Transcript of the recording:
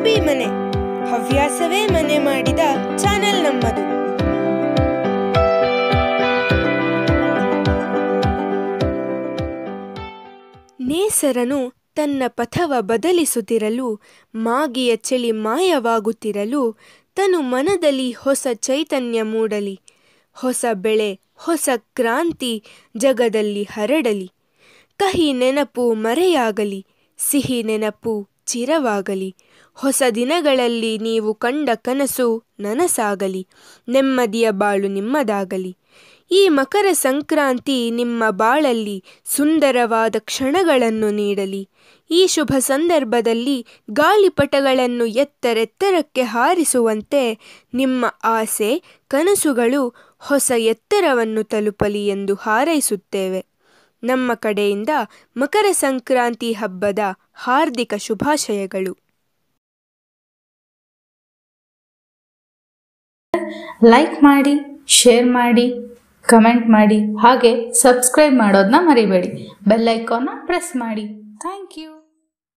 ಹಬಿ ಮನೆ ಹವ್ಯಾಸವೇ ಮನೆ ಮಾಡಿದ ಚಾನೆಲ್ ನಮ್ಮದು ನೇಸರನು ತನ್ನ ಪಥವ ಬದಲಿಸುತ್ತಿರಲು ಮಾಗಿಯ ಚಳಿ ಮಾಯವಾಗುತ್ತಿರಲು ತನು ಮನದಲ್ಲಿ ಹೊಸ ಚೈತನ್ಯ ಮೂಡಲಿ ಹೊಸ ಬೆಳೆ ಹೊಸ ಕ್ರಾಂತಿ ಜಗದಲ್ಲಿ ಹರಡಲಿ ಕಹಿ ನೆನಪು ಮರೆಯಾಗಲಿ ಸಿಹಿ ನೆನಪು ಚಿರವಾಗಲಿ ಹೊಸ ದಿನಗಳಲ್ಲಿ ನೀವು ಕಂಡ ಕನಸು ನನಸಾಗಲಿ ನೆಮ್ಮದಿಯ ಬಾಳು ನಿಮ್ಮದಾಗಲಿ ಈ ಮಕರ ಸಂಕ್ರಾಂತಿ ನಿಮ್ಮ ಬಾಳಲ್ಲಿ ಸುಂದರವಾದ ಕ್ಷಣಗಳನ್ನು ನೀಡಲಿ ಈ ಶುಭ ಸಂದರ್ಭದಲ್ಲಿ ಗಾಳಿಪಟಗಳನ್ನು ಎತ್ತರೆತ್ತರಕ್ಕೆ ಹಾರಿಸುವಂತೆ ನಿಮ್ಮ ಆಸೆ ಕನಸುಗಳು ಹೊಸ ಎತ್ತರವನ್ನು ತಲುಪಲಿ ಎಂದು ಹಾರೈಸುತ್ತೇವೆ ನಮ್ಮ ಕಡೆಯಿಂದ ಮಕರ ಸಂಕ್ರಾಂತಿ ಹಬ್ಬದ ಹಾರ್ದಿಕ ಶುಭಾಶಯಗಳು ಲೈಕ್ ಮಾಡಿ ಶೇರ್ ಮಾಡಿ ಕಮೆಂಟ್ ಮಾಡಿ ಹಾಗೆ ಸಬ್ಸ್ಕ್ರೈಬ್ ಮಾಡೋದನ್ನ ಮರಿಬೇಡಿ ಬೆಲ್ ಐಕಾನ್ನ ಪ್ರೆಸ್ ಮಾಡಿ ಥ್ಯಾಂಕ್ ಯು